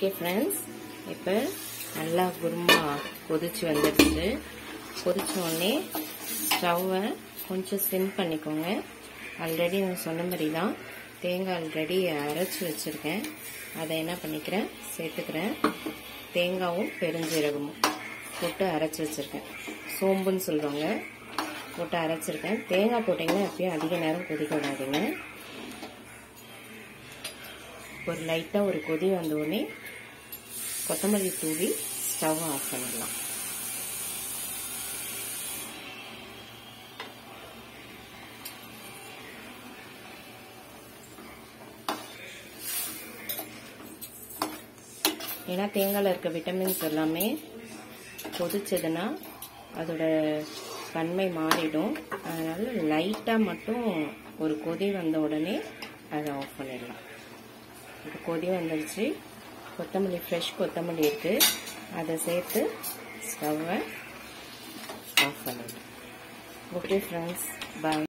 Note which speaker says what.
Speaker 1: okay friends இப்போ நல்லா குருமா கொதிச்சு வந்துடுச்சு கொதிச்ச உடனே ஸ்டவ்வை கொஞ்சம் சிம் பண்ணிக்கோங்க ஆல்ரெடி நான் சொன்ன மாதிரி தான் தேங்காய் ஆல்ரெடி அரைச்சி வச்சுருக்கேன் அதை என்ன பண்ணிக்கிறேன் சேர்த்துக்கிறேன் தேங்காவும் பெருஞ்சீரகமும் போட்டு அரைச்சி வச்சுருக்கேன் சோம்புன்னு சொல்லுவாங்க போட்டு அரைச்சிருக்கேன் தேங்காய் போட்டிங்கன்னா எப்பயும் அதிக நேரம் கொதிக்க விடாதீங்க ஒரு லைட்டாக ஒரு கொதி வந்த உடனே கொத்தமல்லி தூவி ஸ்டவ் ஆஃப் பண்ணிடலாம் ஏன்னா தேங்காயில் இருக்க விட்டமின்ஸ் எல்லாமே கொதிச்சதுன்னா அதோட தன்மை மாறிடும் அதனால லைட்டாக மட்டும் ஒரு கொதி வந்த உடனே அதை ஆஃப் பண்ணிடலாம் இப்போ கொதி வந்துடுச்சு கொத்தமல்லி ஃப்ரெஷ் கொத்தமல்லி இருக்குது அதை சேர்த்து ஸ்டவ்வை ஆஃப் பண்ணிடலாம் ஓகே ஃப்ரெண்ட்ஸ் பாய்